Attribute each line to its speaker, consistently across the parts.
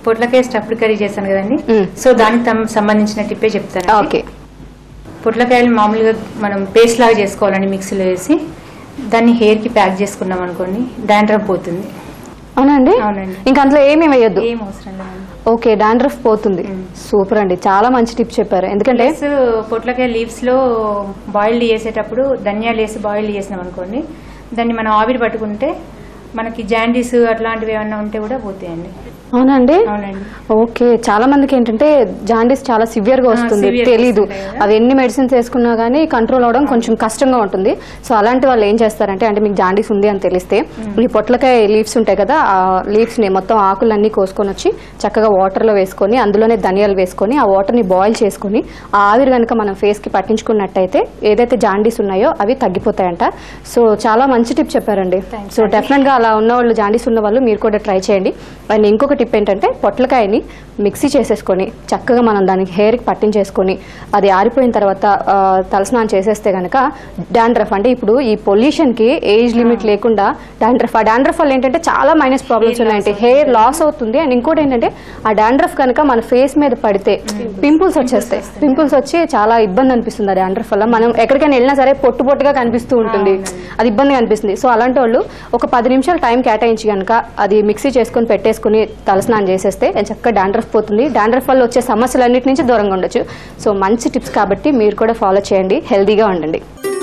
Speaker 1: పొట్లకాయ stuffed curry చేశాను కదండి
Speaker 2: మ్మ్.
Speaker 1: సో దానికి తం- సంబంధించిన టిప్పే చెప్తాను
Speaker 2: ఓకే
Speaker 1: పొట్లకాయలు మామూలుగా మనం పేస్ట్ లాగా చేసుకోవాలండి మిక్సీలో వేసి దాన్ని హెయిర్ కి ప్యాక్ చేసుకున్నాం అనుకోండి డాండ్రఫ్ పోతుంది
Speaker 2: అవునండి
Speaker 1: అవునండి.
Speaker 2: ఇంకా అందులో ఏమీ వేయద్దు
Speaker 1: ఏం అవసరం లేదండి
Speaker 2: ఓకే డాండ్రఫ్ పోతుంది సూపర్ అండి చాలా మంచి టిప్ చెప్పారు ఎందుకంటే
Speaker 1: ప్లస్ పొట్లకాయ లీవ్స్ లో బాయిల్డ్ చేసేటప్పుడు ధనియాలు వేసి బాయిల్డ్ చేసినాం అనుకోండి దాన్ని మనం ఆవిరి పట్టుకుంటే మనకి జాండీస్ అట్లాంటివి ఏమైనా ఉంటే కూడా పోతాయండి
Speaker 2: అవునండి
Speaker 1: అవునండి
Speaker 2: ఓకే చాలా మందికి ఏంటంటే జాండీస్ చాలా సివియర్ గా
Speaker 1: ఆ,
Speaker 2: వస్తుంది
Speaker 1: severe గా
Speaker 2: తెలీదు
Speaker 1: వస్తున్నాయి కదా.
Speaker 2: అవి ఎన్ని మెడిసిన్స్ వేసుకున్నా గానీ కంట్రోల్ అవడం కొంచెం కష్టంగా ఉంటుంది సో అలాంటి వాళ్ళు ఏం చేస్తారంటే అంటే మీకు జాండీస్ ఉంది అని తెలిస్తే ఈ పొట్లకాయ లీవ్స్ ఉంటాయి కదా ఆ లీవ్స్ ని మొత్తం ఆకులన్నీ కోసుకొని వచ్చి చక్కగా వాటర్ లో వేసుకొని అందులోనే ధనియాలు వేసుకొని ఆ వాటర్ ని బాయిల్ చేసుకొని ఆ ఆవిరి కనుక మనం ఫేస్ కి పట్టించుకున్నట్టయితే ఏదైతే జాండీస్ ఉన్నాయో అవి తగ్గిపోతాయంట సో చాలా మంచి టిప్ చెప్పారండి
Speaker 1: Thanks
Speaker 2: సో డెఫినెట్ గా అలా ఉన్న వాళ్ళు జాండీస్ ఉన్న వాళ్ళు మీరు కూడా ట్రై చేయండి అండ్ ఇంకొక టిప్ ఏంటంటే పొట్లకాయని మిక్సీ చేసేసుకొని చక్కగా మనం దానికి హెయిర్కి పట్టించేసుకొని అది ఆరిపోయిన తర్వాత ఆ, తలస్నానం చేసేస్తే గనక డాండ్రఫ్ అంటే ఇప్పుడు ఈ పొల్యూషన్ కి ఏజ్ లిమిట్ లేకుండా డాండ్రఫ్ ఆ డాండ్రఫ్ వల్ల ఏంటంటే చాలా మైనస్ ప్రాబ్లమ్స్ ఉన్నాయంటే హెయిర్ లాస్ అవుతుంది అండ్ ఇంకోటి ఏంటంటే ఆ డాండ్రఫ్ కనుక మన ఫేస్ మీద పడితే పింపుల్స్ వచ్చేస్తాయి పింపుల్స్ వచ్చి చాలా ఇబ్బంది అనిపిస్తుంది ఆ డాండ్రఫ్ వల్ల మనం ఎక్కడికైనా వెళ్ళినా సరే పొట్టు పొట్టుగా కనిపిస్తూ ఉంటుంది అది ఇబ్బందిగా అనిపిస్తుంది సో అలాంటి వాళ్ళు ఒక పది నిమిషాలు టైం కేటాయించి కనుక అది మిక్సీ చేసుకొని పెట్టేసుకుని తలస్నానం చేసేస్తే చక్కగా డాండ్రఫ్ పోతుంది డాండ్రఫ్ వల్ల వచ్చే సమస్యలన్నిటి నుంచి దూరంగా ఉండొచ్చు సో మంచి టిప్స్ కాబట్టి మీరు కూడా ఫాలో చేయండి హెల్తీగా ఉండండి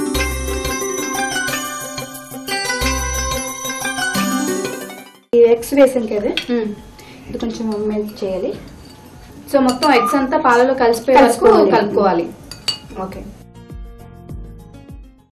Speaker 3: ఈ ఎగ్స్ వేసాం కదా ఇది కొంచెం మూమెంట్ చేయాలి
Speaker 2: సో మొత్తం ఎగ్స్ అంతా పాలలో కలిసిపోయే
Speaker 3: వరకు
Speaker 2: కలుపుకోవాలి
Speaker 3: ఓకే